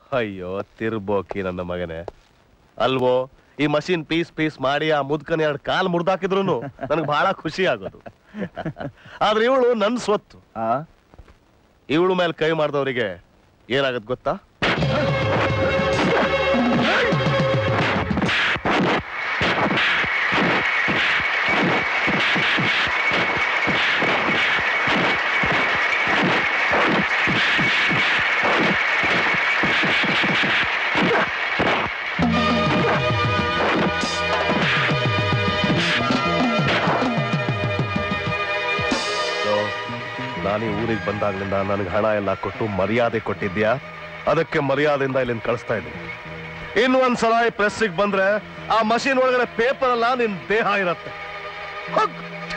ಅಯ್ಯೋ ತಿರ್ಬೋಕಿ ನನ್ನ ಮಗನೇ ಅಲ್ವೋ ಈ ಮಷೀನ್ ಪೀಸ್ ಪೀಸ್ ಮಾಡಿ ಆ ಮುದ್ಕನ ಎರಡು ಕಾಲ್ ಮುರ್ದಾಕಿದ್ರು ನನಗೆ ಬಹಳ ಖುಷಿ ಆಗೋದು ಆದ್ರೆ ಇವಳು ನನ್ ಸ್ವತ್ತು ಇವಳು ಮೇಲೆ ಕೈ ಮಾಡಿದವರಿಗೆ ಏನಾಗತ್ ಗೊತ್ತಾ So, ನಾನು ಈ ಊರಿಗೆ ಬಂದಾಗ್ಲಿಂದ ನನಗೆ ಹಣ ಎಲ್ಲ ಕೊಟ್ಟು ಮರ್ಯಾದೆ ಕೊಟ್ಟಿದ್ಯಾ ಅದಕ್ಕೆ ಮರ್ಯಾದೆಯಿಂದ ಇಲ್ಲಿಂದ ಕಳಿಸ್ತಾ ಇದ್ದೀನಿ ಇನ್ನು ಒಂದ್ಸಲ ಈ ಪ್ರೆಸ್ಸಿಗೆ ಬಂದ್ರೆ ಆ ಮಷೀನ್ ಒಳಗಡೆ ಪೇಪರ್ ಅಲ್ಲ ನಿನ್ ದೇಹ ಇರತ್ತೆ ಹೋಗ್.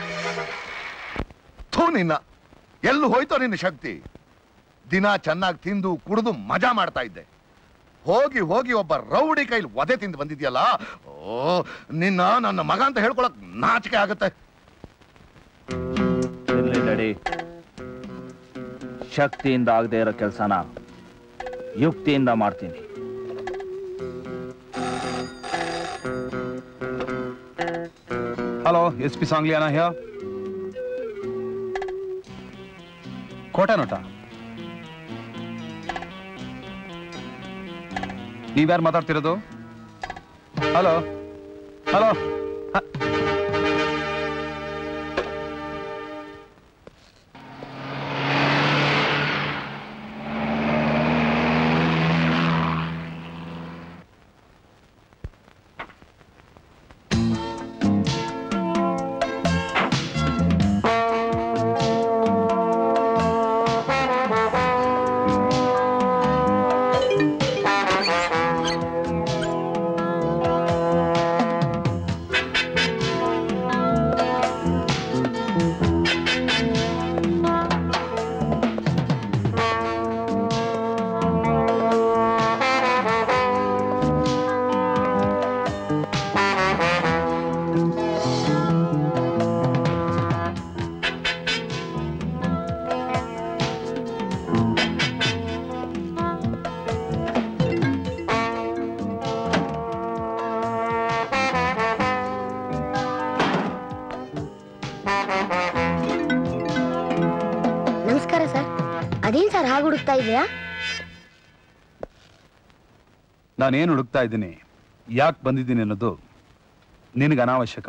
ಥೂ ನಿನ್ನ ಎಲ್ಲಿ ಹೋಯ್ತೋ ನಿನ್ನ ಶಕ್ತಿ ದಿನ ಚೆನ್ನಾಗಿ ತಿಂದು ಕುಡಿದು ಮಜಾ ಮಾಡ್ತಾ ಇದ್ದೆ ಹೋಗಿ ಹೋಗಿ ಒಬ್ಬ ರೌಡಿ ಕೈಲಿ ಒದೆ ತಿಂದು ಬಂದಿದ್ಯಲ್ಲ ಓ ನಿನ್ನ ನನ್ನ ಮಗ ಅಂತ ಹೇಳ್ಕೊಳಕ್ ನಾಚಿಕೆ ಆಗುತ್ತೆ ಇರ್ಲಿ ಡ್ಯಾಡಿ ಶಕ್ತಿಯಿಂದ ಆಗದೆ ಇರೋ ಕೆಲಸನ ಯುಕ್ತಿಯಿಂದ ಮಾಡ್ತೀನಿ ಹಲೋ ಎಸ್ ಪಿ ಸಾಂಗ್ಲಿಯಾನ ಹ್ಯಾ ಕೋಟೆ ನೋಟ ನೀವ್ಯಾರು ಮಾತಾಡ್ತಿರೋದು ಹಲೋ ಹಲೋ ನಮಸ್ಕಾರ ಸರ್ ಅದೇನ್ ಸರ್ ಹಾಗೆ ಹುಡುಕ್ತಾ ಇದೆಯಾ ನಾನೇನು ಹುಡುಕ್ತಾ ಇದ್ದೀನಿ ಯಾಕೆ ಬಂದಿದ್ದೀನಿ ಅನ್ನೋದು ನಿನಗೆ ಅನಾವಶ್ಯಕ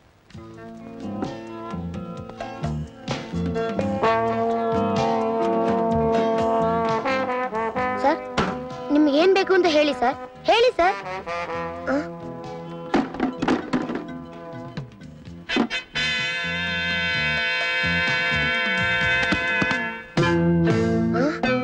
ಸರ್ ನಿಮ್ಗೆ ಏನ್ ಬೇಕು ಅಂತ ಹೇಳಿ ಸರ್ ಹೇಳಿ ಸರ್ ಆ? ಆ?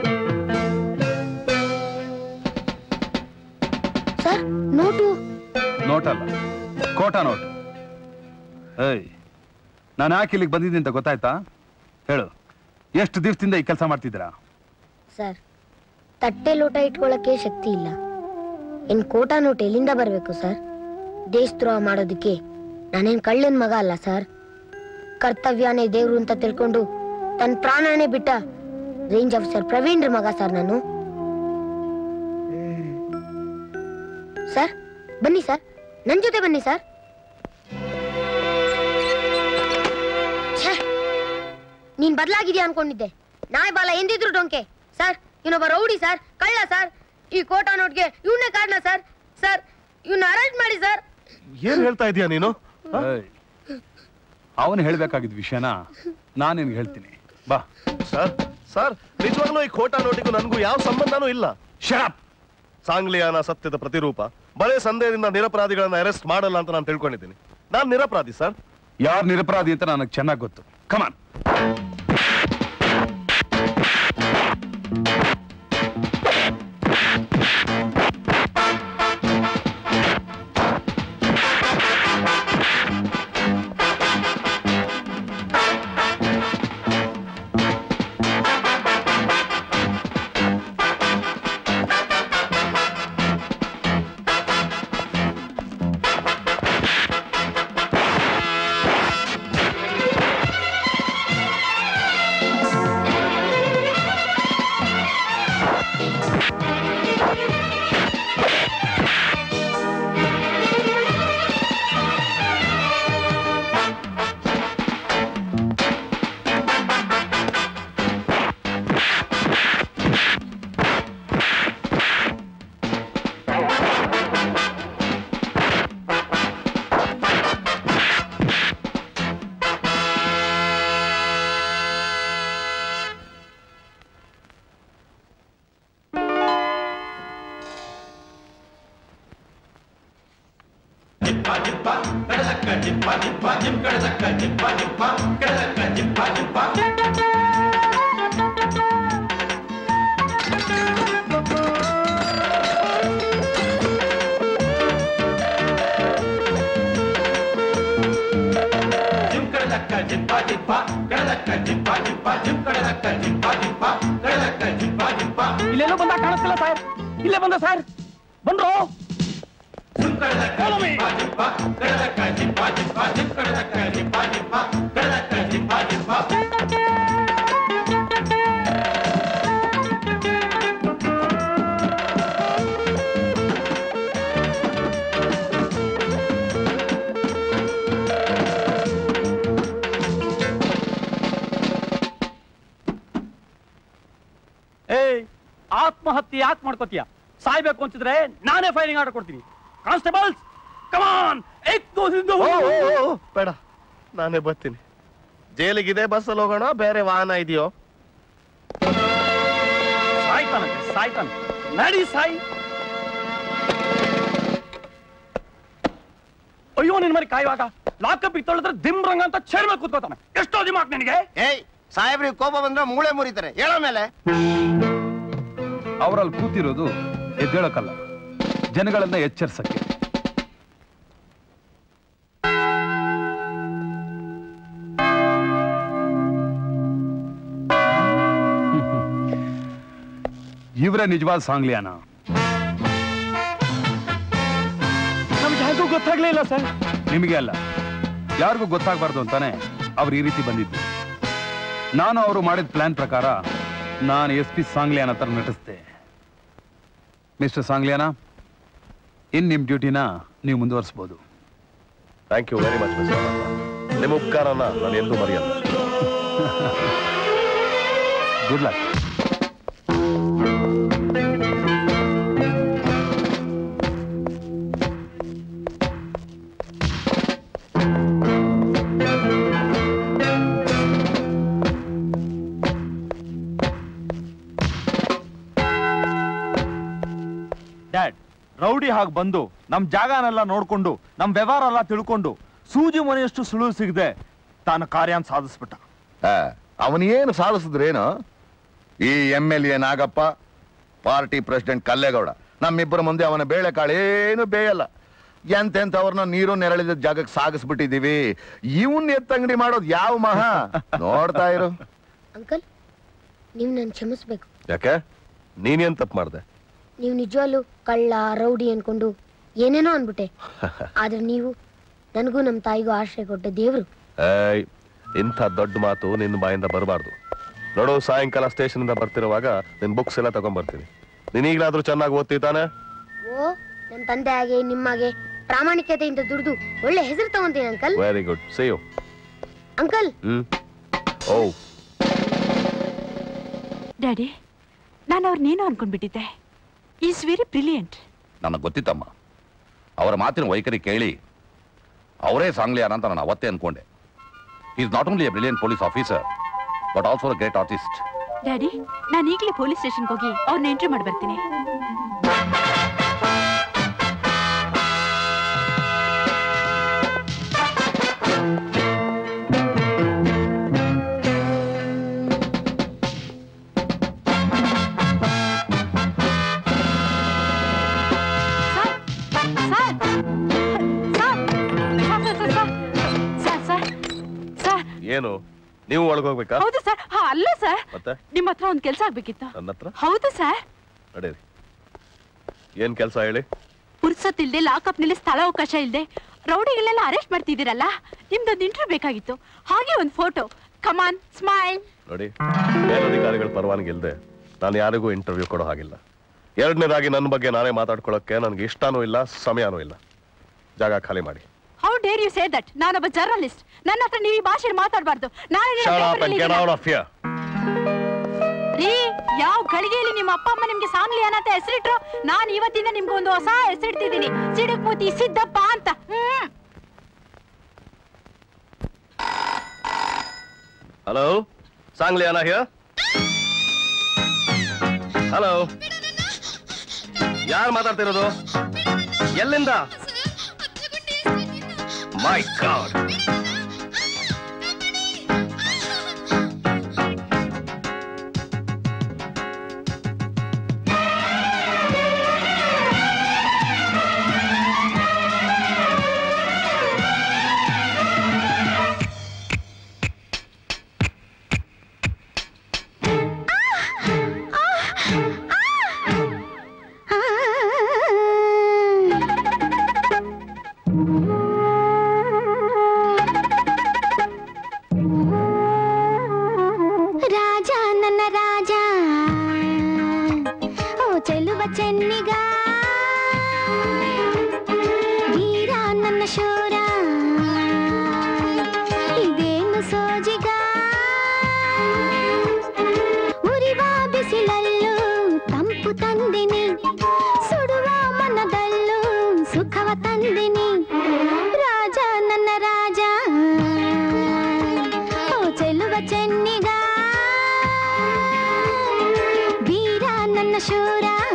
ಸರ್ ನೋಟು ನೋಟಲ್ಲ ಕೋಟಾ ನೋಟ್ ಏಯ್ ನಾನು ಯಾಕೆ ಇಲ್ಲಿಗೆ ಬಂದಿದ್ದೀನಿ ಅಂತ ಗೊತ್ತಾಯ್ತಾ ಹೇಳು ಎಷ್ಟು ದಿವಸದಿಂದ ಈ ಕೆಲಸ ಮಾಡ್ತಿದ್ದೀರಾ ಸರ್ ತಟ್ಟೆ ಲೋಟ ಇಟ್ಕೊಳ್ಳಕ್ಕೆ ಶಕ್ತಿ ಇಲ್ಲ ಇನ್ ಕೋಟಾ ನೋಟ್ ಎಲ್ಲಿಂದ ಬರ್ಬೇಕು ಸರ್ ದೇಶದ್ರೋಹ ಮಾಡೋದಕ್ಕೆ ನಾನೇನ್ ಕಳ್ಳನ್ ಮಗ ಅಲ್ಲ ಸರ್ ಕರ್ತವ್ಯನೇ ದೇವ್ರು ಅಂತ ತಿಳ್ಕೊಂಡು ತನ್ನ ಪ್ರಾಣನೇ ಬಿಟ್ಟ ರೇಂಜ್ ಆಫೀಸರ್ ಪ್ರವೀಣ್ರ ಮಗ ಸರ್ ನಾನು ಸರ್ ಬನ್ನಿ ಸರ್ ನನ್ ಜೊತೆ ಬನ್ನಿ ಸರ್ ಛೇ, ನೀನ್ ಬದಲಾಗಿದ್ಯಾ ಅನ್ಕೊಂಡಿದ್ದೆ ನಾಯಿ ಬಾಲ ಎಂದಿದ್ರು ಡೊಂಕೆ ಸರ್ ಇನ್ನೊಬ್ಬ ರೌಡಿ ಸರ್ ಕಳ್ಳ ಸರ್ ಈ ಕೋಟಾ ನೋಟ್ಗೆ ಇವನ್ನೇ ಕಾರಣ ಸರ್ ಸರ್ ಇವನ್ನ ಅರೆಸ್ಟ್ ಮಾಡಿ ಸರ್ ಏನ್ ಹೇಳ್ತಾ ಇದೀಯ ನೀನು ಅವನು ಹೇಳ್ಬೇಕಾಗಿದ್ದ ವಿಷಯನ ನಾನು ನಿನ್ಗೆ ಹೇಳ್ತೀನಿ ಬಾ ಸರ್ ಸರ್ ನಿಜವಾಗ್ಲೂ ಈ ಖೋಟಾ ನೋಟಿಗೂ ನನಗೂ ಯಾವ ಸಂಬಂಧನೂ ಇಲ್ಲ ಶರಾಪ್ ಸಾಂಗ್ಲಿಯಾನ ಸತ್ಯದ ಪ್ರತಿರೂಪ ಬರೇ ಸಂದೇಹದಿಂದ ನಿರಪರಾಧಿಗಳನ್ನ ಅರೆಸ್ಟ್ ಮಾಡಲ್ಲ ಅಂತ ನಾನು ತಿಳ್ಕೊಂಡಿದ್ದೀನಿ ನಾನು ನಿರಪರಾಧಿ ಸರ್ ಯಾರು ನಿರಪರಾಧಿ ಅಂತ ನನಗೆ ಚೆನ್ನಾಗಿ ಗೊತ್ತು ಕಮಾನ್ ಇಲ್ಲೇನೋ ಬಂದ ಕಾಣಿಸ್ತಿಲ್ಲ ಸರ್ ಇಲ್ಲೇ ಬಂದ ಸರ್ ಬಂದ್ರು Follow me. ಏಯ್ ಆತ್ಮಹತ್ಯೆ ಯಾಕೆ ಮಾಡ್ಕೋತೀಯ ಸಾಯ್ಬೇಕು ಅಂತಿದ್ರೆ ನಾನೇ ಫೈರಿಂಗ್ ಆರ್ಡರ್ ಕೊಡ್ತೀನಿ ಕಾನ್ಸ್ಟೇಬಲ್ಸ್ ಕಮಾನ್ ಏಕ್ ದೋ ತಿನ್ ದೋ. ಓ, ಓ, ಓ, ಓ, ಬೇಡ ನಾನೇ ಬರ್ತೀನಿ ಜೈಲಿಗಿದೆ ಬಸ್ಸಲ್ಲಿ ಹೋಗೋಣ ಬೇರೆ ವಾಹನ ಇದೆಯೋ ಸಾಯ್ತಾನಂತೆ ಸಾಯ್ತಾನೆ ನಡಿ ಸಾಯ್ ಅಯ್ಯೋ ನಿನ್ ಮರಿ ಕಾಯುವಾಗ ಲಾಕಪ್ ತೊಳೆದ್ರೆ ದಿಮ್ ರಂಗ ಅಂತ ಚೇರ್ ಮೇಲೆ ಕೂತ್ಕೋತಾನೆ ಎಷ್ಟೋ ದಿಮಾಕ್ ನಿನಗೆ ಏಯ್ ಸಾಹೇಬ್ರಿಗೆ ಕೋಪ ಬಂದ್ರೆ ಮೂಳೆ ಮುರಿತಾರೆ ಹೇಳೋ ಮೇಲೆ ಅವರಲ್ಲಿ ಕೂತಿರೋದು ಎದ್ದೇಳಕ್ಕಲ್ಲ ಜನಗಳನ್ನ ಎಚ್ಚರಿಸಕ್ಕೆ ಇವರೇ ನಿಜವಾದ ಸಾಂಗ್ಲಿಯಾನ ನಮ್ಗೆ ಯಾರಿಗೂ ಗೊತ್ತಾಗ್ಲೇ ಇಲ್ಲ ಸರ್ ನಿಮಗೆ ಅಲ್ಲ ಯಾರಿಗೂ ಗೊತ್ತಾಗಬಾರ್ದು ಅಂತಾನೆ ಅವ್ರು ಈ ರೀತಿ ಬಂದಿದ್ದು ನಾನು ಅವರು ಮಾಡಿದ ಪ್ಲಾನ್ ಪ್ರಕಾರ ನಾನು ಎಸ್ ಪಿ ಸಾಂಗ್ಲಿಯಾನ ಹತ್ರ ನಟಿಸ್ದೆ ಮಿಸ್ಟರ್ ಸಾಂಗ್ಲಿಯಾನ ಇನ್ ನಿಮ್ ಡ್ಯೂಟಿನ ನೀವು ಮುಂದುವರಿಸ್ಬೋದು thank you very much mister ನಿಮ್ಮ ಉಪಕಾರನ ನಾನು ಎಂದೂ ಮರೆಯಲ್ಲ ಗುಡ್ ಲಕ್ ಡ್ಯಾಡ್ ರೌಡಿ ಹಾಗೆ ಬಂದು ನಮ್ ಜಾಗನೆಲ್ಲ ನೋಡ್ಕೊಂಡು ನಮ್ ವ್ಯವಹಾರ ಎಲ್ಲ ತಿಳ್ಕೊಂಡು ಸೂಜಿ ಮನೆಯಷ್ಟು ಸುಳುವು ಸಿಗದೆ ತಾನು ಕಾರ್ಯಾನ್ ಸಾಧಿಸ್ಬಿಟ್ಟ ಅವನೇನು ಸಾಧಿಸಿದ್ರೇನು ಈ M L A Nagappa party president Kallegowda ನಮ್ಮಿಬ್ಬರ ಮುಂದೆ ಅವನ ಬೇಳೆಕಾಳೇನು ಬೇಯಲ್ಲ ಎಂತೆಂಥವ್ರನ್ನ ನೀರು ನೆರಳಿದ ಜಾಗಕ್ಕೆ ಸಾಗಿಸ್ಬಿಟ್ಟಿದೀವಿ ಇವನ್ ಎತ್ತಂಗಡಿ ಮಾಡೋದು ಯಾವ ಮಹಾ ನೋಡ್ತಾ ಇರು ಅಂಕಲ್ ನೀವು ನನ್ನ ಕ್ಷಮಿಸ್ಬೇಕು ಯಾಕೆ ನೀನೇನ್ ತಪ್ಪು ಮಾಡಿದೆ ನೀವು ನಿಜವಾಗ್ಲೂ ಕಳ್ಳ ರೌಡಿ ಅನ್ಕೊಂಡು ಏನೇನೋ ಅನ್ಬಿಟ್ಟೆ ಆದ್ರೆ ನೀವು ನನಗೂ ನಮ್ಮ ತಾಯಿಗೂ ಆಶ್ರಯ ಕೊಟ್ಟ ದೇವ್ರು ಏಯ್ ಇಂಥ ದೊಡ್ಡ ಮಾತು ನಿನ್ನ ಬಾಯಿಂದ ಬರಬಾರ್ದು ನೋಡು ಸಾಯಂಕಾಲ ಸ್ಟೇಷನ್ ಇಂದ ಬರ್ತಿರುವಾಗ ನಿನ್ ಬುಕ್ಸ್ ಎಲ್ಲ ತಗೊಂಡ್ಬರ್ತೀನಿ ನೀನ್ ಈಗಲಾದ್ರೂ ಚೆನ್ನಾಗಿ ಓದ್ತಿ ತಾನೆ ಓ ನನ್ನ ತಂದೆ ಹಾಗೆ ನಿಮ್ಮಾಗೆ ಪ್ರಾಮಾಣಿಕತೆಯಿಂದ ದುಡ್ದು ಒಳ್ಳೆ ಹೆಸರು ತಗೊಂತೀನಿ uncle very good see you uncle hmm oh daddy ನಾನು ಅವ್ರನ್ನೇನೋ ಅನ್ಕೊಂಡ್ಬಿಟ್ಟಿದ್ದೆ ಈಸ್ ವೆರಿ ಬ್ರಿಲಿಯಂಟ್ ನನಗೆ ಗೊತ್ತಿತ್ತಮ್ಮ ಅವರ ಮಾತಿನ ವೈಖರಿ ಕೇಳಿ ಅವರೇ ಸಾಂಗ್ಲಿಯಾನ ಅಂತ ನಾನು ಅವತ್ತೇ ಅನ್ಕೊಂಡೆ is not only a brilliant police officer but also a great artist daddy ನಾನು ಈಗಲೇ ಪೊಲೀಸ್ ಸ್ಟೇಷನ್ಗೆ ಹೋಗಿ ಅವ್ರನ್ನ ಎಂಟ್ರಿ ಮಾಡಿ ಬರ್ತೀನಿ sir, sir, sir, sir, sir, sir, sir, sir, sir, ಏನು ನೀವು ಒಳಗೋಗ್ಬೇಕಾ ಹೌದು ಸರ್ ಹಾ ಅಲ್ಲ ಸರ್ ಮತ್ತೆ ನಿಮ್ಮ ಹತ್ರ ಒಂದು ಕೆಲಸ ಆಗ್ಬೇಕಿತ್ತು ನನ್ನ ಹತ್ರ ಹೌದು ಸರ್ ನಡೀರಿ ಏನ್ ಕೆಲಸ ಹೇಳಿ ಪುರ್ಸೊತ್ತಿಲ್ದೆ ಲಾಕಪ್ ನಲ್ಲಿ ಸ್ಥಳ ಅವಕಾಶ ಇಲ್ದೆ ರೌಡಿಗಳೆಲ್ಲ ಅರೆಸ್ಟ್ ಮಾಡ್ತಿದ್ದೀರಲ್ಲ ನಿಮ್ದೊಂದು ಇಂಟರ್ವ್ಯೂ ಬೇಕಿತ್ತು ಹಾಗೆ ಒಂದು ಫೋಟೋ ಕಮಾನ್ ಸ್ಮೈಲ್ ನೋಡಿ ಮೇಲಧಿಕಾರಿಗಳ ಪರವಾನಗಿ ಇಲ್ಲದೆ ನಾನು ಯಾರಿಗೂ ಇಂಟರ್ವ್ಯೂ ಕೊಡೋ ಹಾಗಿಲ್ಲ ಎರಡನೇದಾಗಿ ನನ್ನ ಬಗ್ಗೆ ನಾನೇ ಮಾತಾಡ್ಕೊಳ್ಳೋಕೆ ನನಗೆ ಇಷ್ಟನೂ ಇಲ್ಲ ಸಮಯನೂ ಇಲ್ಲ ಜಾಗ ಖಾಲಿ ಮಾಡಿ how dare you say that ನಾನೊಬ್ಬ ಜರ್ನಲಿಸ್ಟ್ ನನ್ನ ಹತ್ರ ನೀವು ಈ ಭಾಷೆ ಮಾತಾಡಬಾರ್ದು Shut up and get out of here. ರೀ ಯಾವ ಗಳಿಗೆಯಲ್ಲಿ ನಿಮ್ಮ ಅಪ್ಪ ಅಮ್ಮ ನಿಮ್ಗೆ ಸಾಂಗ್ಲಿ ಅನ್ನತ ಹೆಸರಿಟ್ರು ನಾನು ಇವತ್ತಿಂದ ನಿಮ್ಗೆ ಒಂದು ಹೊಸ ಹೆಸರಿಡ್ತಿದ್ದೀನಿ ಸಿಡುಕ್ ಮೂತಿ ಸಿದ್ದಪ್ಪ ಅಂತ ಹ್ಮ್ ಹಲೋ ಸಾಂಗ್ಲಿ ಅನ ಹಿಯರ್ ಹಲೋ ಯಾರು ಮಾತಾಡ್ತಿರೋದು ಎಲ್ಲಿಂದ ಮೈ ಗಾಡ್ ರಾಜ ನನ್ನ ರಾಜ ಓ ಚೆಲುವ ಚೆನ್ನಿಗ ವೀರ ನನ್ನ ಶೂರ ಇದೇನು ಸೋಜಿಗ ಉರಿವ ಬಿಸಿಲಲ್ಲೂ ತಂಪು ತಂದಿನಿ ಸುಡುವ ಮನದಲ್ಲೂ ಸುಖವ ತಂದಿನಿ ರಾಜ ನನ್ನ ರಾಜ ಓ ಚೆಲುವ ಚೆನ್ನಿಗ ವೀರ ನನ್ನ ಶೂರ